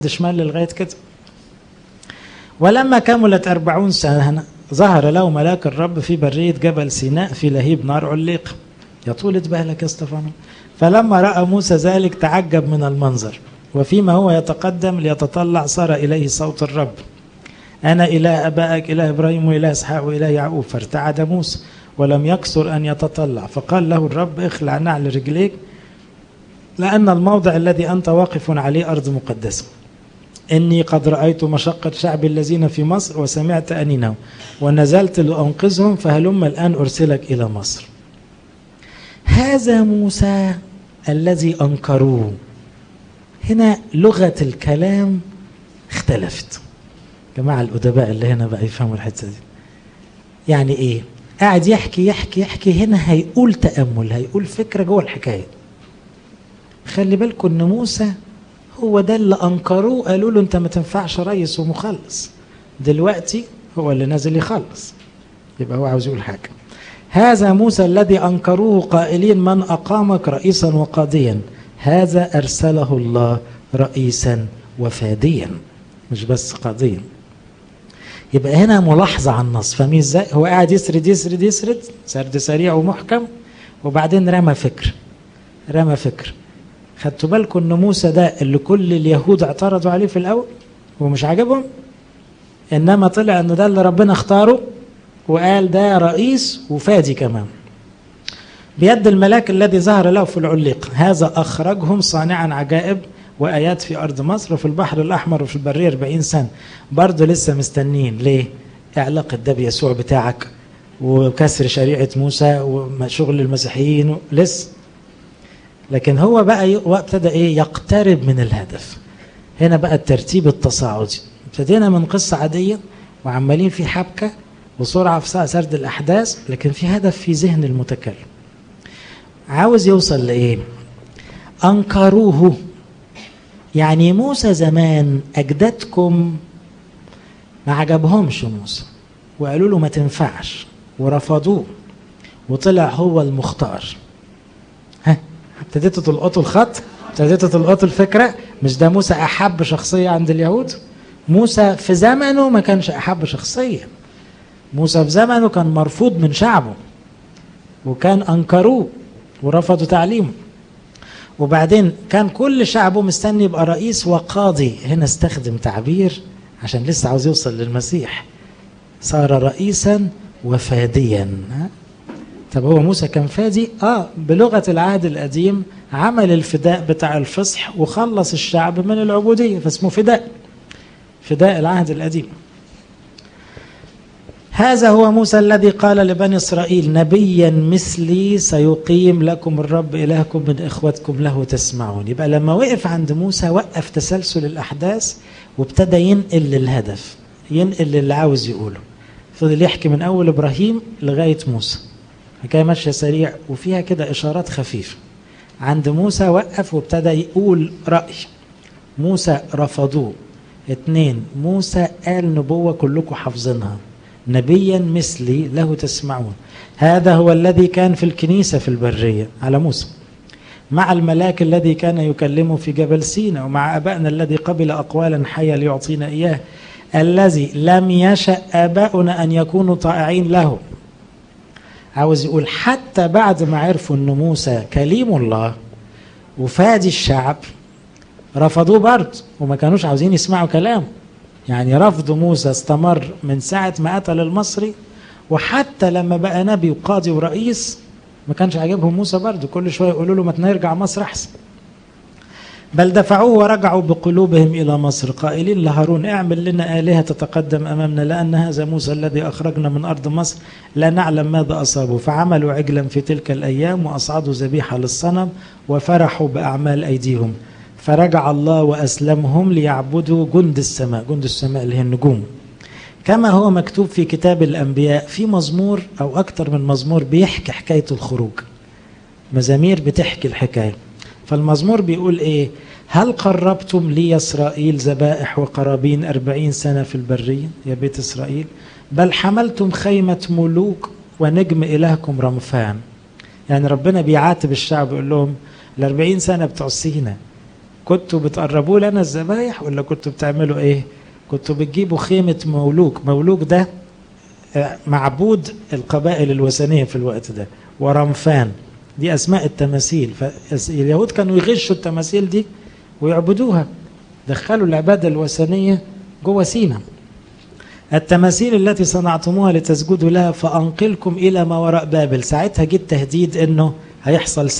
شمال لغاية كده ولما كملت أربعون سنة ظهر له ملاك الرب في برية جبل سيناء في لهيب نار عليق يا طولة بالك يا استفانو فلما رأى موسى ذلك تعجب من المنظر وفيما هو يتقدم ليتطلع صار إليه صوت الرب أنا إله أبائك إله إبراهيم وإله إسحاق وإله يعقوب فارتعد موسى ولم يكسر أن يتطلع فقال له الرب اخلع نعل رجليك لأن الموضع الذي أنت واقف عليه أرض مقدسة إني قد رأيت مشقة شعبي الذين في مصر وسمعت أنينهم ونزلت لأنقذهم فهلم الآن أرسلك إلى مصر هذا موسى الذي أنكروه هنا لغة الكلام اختلفت جماعة الأدباء اللي هنا بقى يفهموا الحتة دي يعني إيه قاعد يحكي يحكي يحكي هنا هيقول تأمل هيقول فكرة جوه الحكاية خلي بالكم ان موسى هو ده اللي انكروه قالوا له انت ما تنفعش ريس ومخلص دلوقتي هو اللي نازل يخلص يبقى هو عاوز يقول حاجه هذا موسى الذي انكروه قائلين من اقامك رئيسا وقاضيا هذا ارسله الله رئيسا وفاديا مش بس قاضيا يبقى هنا ملاحظة على النص فاهمين ازاي؟ هو قاعد يسرد يسرد يسرد سرد سريع ومحكم وبعدين رمى فكر رمى فكر خدتوا بالكم ان موسى ده اللي كل اليهود اعترضوا عليه في الاول ومش عاجبهم انما طلع ان ده اللي ربنا اختاره وقال ده رئيس وفادي كمان بيد الملاك الذي ظهر له في العليق هذا اخرجهم صانعا عجائب وايات في ارض مصر وفي البحر الاحمر وفي البريه 40 سنه برضه لسه مستنين ليه علاقه ده بيسوع بتاعك وكسر شريعه موسى وشغل المسيحيين لسه لكن هو بقى ابتدى ايه يقترب من الهدف هنا بقى الترتيب التصاعدي ابتدينا من قصة عادية وعمالين في حبكة وسرعة في سرد الأحداث لكن في هدف في ذهن المتكلم عاوز يوصل لإيه أنكروه يعني موسى زمان أجدادكم ما عجبهمش موسى وقالوا له ما تنفعش ورفضوه وطلع هو المختار ها ابتديتوا تلقطوا الخط ابتديتوا تلقطوا الفكره مش ده موسى احب شخصيه عند اليهود موسى في زمنه ما كانش احب شخصيه موسى في زمنه كان مرفوض من شعبه وكان انكروه ورفضوا تعليمه وبعدين كان كل شعبه مستني يبقى رئيس وقاضي هنا استخدم تعبير عشان لسه عاوز يوصل للمسيح صار رئيسا وفاديا طب هو موسى كان فادي اه بلغه العهد القديم عمل الفداء بتاع الفصح وخلص الشعب من العبوديه فاسمه فداء فداء العهد القديم هذا هو موسى الذي قال لبني اسرائيل نبيا مثلي سيقيم لكم الرب الهكم من اخوتكم له تسمعون يبقى لما وقف عند موسى وقف تسلسل الاحداث وابتدى ينقل للهدف ينقل للي عاوز يقوله فضل يحكي من اول ابراهيم لغايه موسى حكايه ماشيه سريع وفيها كده اشارات خفيفه عند موسى وقف وابتدى يقول راي موسى رفضوه اتنين موسى قال نبوه كلكم حافظينها نبيا مثلي له تسمعون هذا هو الذي كان في الكنيسه في البريه على موسى مع الملاك الذي كان يكلمه في جبل سينا ومع ابائنا الذي قبل اقوالا حيه ليعطينا اياه الذي لم يشا اباؤنا ان يكونوا طائعين له عاوز يقول حتى بعد ما عرفوا ان موسى كليم الله وفادي الشعب رفضوه برضه وما كانوش عاوزين يسمعوا كلامه يعني رفض موسى استمر من ساعة ما قتل المصري وحتى لما بقى نبي وقاضي ورئيس ما كانش عاجبهم موسى برضه كل شوية يقولوا له ما نرجع مصر أحسن بل دفعوه ورجعوا بقلوبهم إلى مصر قائلين لهارون اعمل لنا آلهة تتقدم أمامنا لأن هذا موسى الذي أخرجنا من أرض مصر لا نعلم ماذا أصابه فعملوا عجلا في تلك الأيام وأصعدوا ذبيحة للصنم وفرحوا بأعمال أيديهم فرجع الله وأسلمهم ليعبدوا جند السماء جند السماء اللي هي النجوم كما هو مكتوب في كتاب الأنبياء في مزمور أو أكثر من مزمور بيحكي حكاية الخروج مزامير بتحكي الحكاية فالمزمور بيقول إيه هل قربتم لي يا إسرائيل ذبائح وقرابين أربعين سنة في البرية يا بيت إسرائيل بل حملتم خيمة ملوك ونجم إلهكم رمفان يعني ربنا بيعاتب الشعب يقول لهم الأربعين سنة بتوع سينا كنتوا بتقربوا لنا الذبايح ولا كنتوا بتعملوا ايه كنتوا بتجيبوا خيمة مولوك مولوك ده معبود القبائل الوثنية في الوقت ده ورمفان دي أسماء التماثيل فاليهود كانوا يغشوا التماثيل دي ويعبدوها دخلوا العبادة الوثنية جوه سينا التماثيل التي صنعتموها لتسجدوا لها فأنقلكم إلى ما وراء بابل ساعتها جه التهديد أنه هيحصل